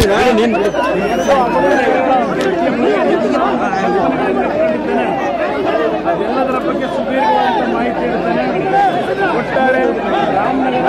ಅದೆಲ್ಲದರ ಬಗ್ಗೆ ಸುದೀರ್ಘವಾದ ಮಾಹಿತಿ ಹೇಳ್ತಾನೆ ಒಟ್ಟಾರೆ ರಾಮನಗರ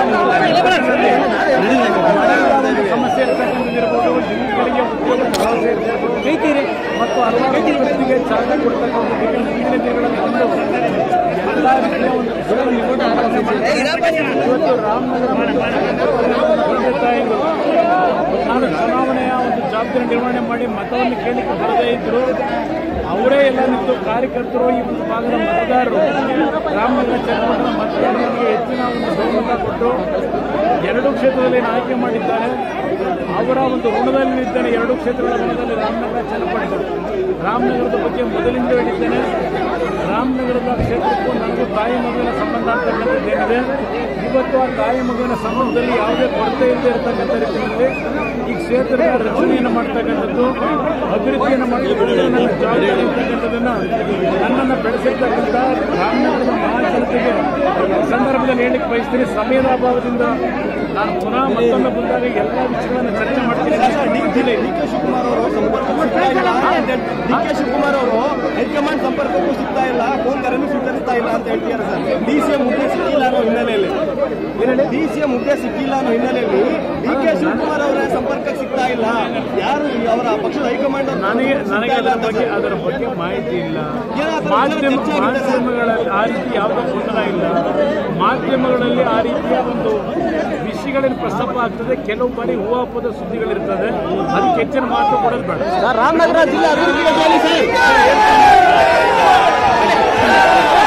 ಸಮಸ್ಯೆ ಇರ್ತಕ್ಕಂಥದ್ದಿರ್ಬೋದು ಯುವಕರಿಗೆ ಉದ್ಯೋಗ ಸಮಸ್ಯೆ ಇರ್ಬೋದು ಮತ್ತು ಹಲವಾರು ವ್ಯಕ್ತಿಗೆ ಚಾಲನೆ ಕೊಡ್ತಕ್ಕಂಥದ್ದಕ್ಕೆ ಮುಂದಿನ ದಿನಗಳಲ್ಲಿ ಒಂದು ಎಲ್ಲ ರೀತಿಯ ಒಂದು ಬೆಳಕು ನಿಗೂಢ ಇವತ್ತು ರಾಮನಗರ ಮತ್ತು ತಂದೆ ತಾಯಿಗಳು ನಾನು ಚುನಾವಣೆಯ ಒಂದು ಜವಾಬ್ದಾರಿ ನಿರ್ವಹಣೆ ಮಾಡಿ ಮತವನ್ನು ಕೇಳಲಿಕ್ಕೆ ಬರದೇ ಇದ್ರು ಅವರೇ ಎಲ್ಲ ನಿಂತು ಕಾರ್ಯಕರ್ತರು ಈ ಒಂದು ಭಾಗದ ಮತದಾರರು ರಾಮನಗರ ಚನ್ನಪಟ್ಟಣ ಮತದಾರರಿಗೆ ಹೆಚ್ಚಿನ ಒಂದು ಬಹುಮತ ಕೊಟ್ಟು ಎರಡು ಕ್ಷೇತ್ರದಲ್ಲಿ ಏನು ಆಯ್ಕೆ ಮಾಡಿದ್ದಾರೆ ಅವರ ಒಂದು ಋಣದಲ್ಲಿ ನಿಂತಾನೆ ಎರಡು ಕ್ಷೇತ್ರಗಳ ಋಣದಲ್ಲಿ ರಾಮನಗರ ಚನ್ನಪಟ್ಟಣ ರಾಮನಗರದ ಬಗ್ಗೆ ಮೊದಲಿಂದ ಹೇಳಿದ್ದೇನೆ ರಾಮನಗರದ ಕ್ಷೇತ್ರಕ್ಕೂ ನನಗೂ ತಾಯಿ ಮಗುವಿನ ಸಂಬಂಧ ಅಂತಕ್ಕಂಥದ್ದೇನಿದೆ ಇವತ್ತು ಆ ತಾಯಿ ಮಗುವಿನ ಸಂಬಂಧದಲ್ಲಿ ಯಾವುದೇ ಕೊರತೆ ಇಲ್ಲದೆ ಇರತಕ್ಕಂಥ ರೀತಿಯಲ್ಲಿ ಈ ಕ್ಷೇತ್ರದ ರಚನೆಯನ್ನು ಮಾಡ್ತಕ್ಕಂಥದ್ದು ಅಭಿವೃದ್ಧಿಯನ್ನು ಮಾಡ್ತಕ್ಕಂಥದ್ದು ನನ್ನ ಜವಾಬ್ದಾರಿ ಇರ್ತಕ್ಕಂಥದ್ದನ್ನು ನನ್ನನ್ನು ಬೆಳೆಸಿರ್ತಕ್ಕಂಥ ರಾಮನಗರದ ಮಹಾಜನತೆಗೆ ಈ ಸಂದರ್ಭದಲ್ಲಿ ಹೇಳಿಕ್ಕೆ ಬಯಸ್ತೀನಿ ಸಮಯದ ಅಭಾವದಿಂದ ನಾನು ಪುನಃ ಮತ್ತೊಮ್ಮೆ ಬಂದಾಗ ಎಲ್ಲ ವಿಷಯಗಳನ್ನು ಚರ್ಚೆ ಮಾಡ್ತೀನಿ ಡಿ ಕೆ ಶಿವಕುಮಾರ್ ಅವರು ಸಂಪರ್ಕಕ್ಕೂ ಸಿಗ್ತಾ ಇಲ್ಲ ಡಿ ಕೆ ಶಿವಕುಮಾರ್ ಅವರು ಹೈಕಮಾಂಡ್ ಸಂಪರ್ಕಕ್ಕೂ ಸಿಗ್ತಾ ಇಲ್ಲ ಫೋನ್ ಕರೆನೂ ಸ್ವೀಕರಿಸ್ತಾ ಇಲ್ಲ ಅಂತ ಹೇಳ್ತಿದ್ದಾರೆ ಸರ್ ಡಿ ಸಿ ಎಂ ಹುದ್ದೆ ಸಿಕ್ಕಿಲ್ಲ ಅನ್ನೋ ಹಿನ್ನೆಲೆಯಲ್ಲಿ ಡಿ ಸಿ ಎಂ ಹುದ್ದೆ ಸಿಕ್ಕಿಲ್ಲ ಅನ್ನೋ ಹಿನ್ನೆಲೆಯಲ್ಲಿ ಡಿ ಕೆ ಶಿವಕುಮಾರ್ ಅವರ ಸಂಪರ್ಕಕ್ಕೆ ಸಿಗ್ತಾ ಇಲ್ಲ ಯಾರು ಈ ಅವರ ಪಕ್ಷದ ಹೈಕಮಾಂಡ್ ಅವ್ರು ನನಗೆ ನನಗೆ ಸಿಗ್ತಾ ಇಲ್ಲ ಅದರ ಅಂತ ಬಗ್ಗೆ ಸರ್. ಅದರ ಬಗ್ಗೆ ಮಾಹಿತಿ ಇಲ್ಲ ಏನಾದ್ರು ಮಾಧ್ಯಮ ಚರ್ಚೆ ಆಗಿದೆ ಸರ್? ಮಾಧ್ಯಮಗಳಲ್ಲಿ ಆ ರೀತಿ ಯಾವುದೇ ಗೊಂದಲ ಇಲ್ಲ ಮಾಧ್ಯಮಗಳಲ್ಲಿ ಆ ರೀತಿಯ ಒಂದು ವಿಷಯಗಳಲ್ಲಿ ಪ್ರಸ್ತಾಪ ಆಗ್ತದೆ ಕೆಲವು ಬಾರಿ ಹೂವಾಪದ ಸುದ್ದಿಗಳಿರ್ತದೆ ಅದಕ್ಕೆ ಹೆಚ್ಚಿನ ಮಾತು ಕೊಡೋದು ಬೇಡ ರಾಮನಗರ ಜಿಲ್ಲಾ ಅಭಿವೃದ್ಧಿ ಬಗ್ಗೆ ಹೇಳಿ ಸರ್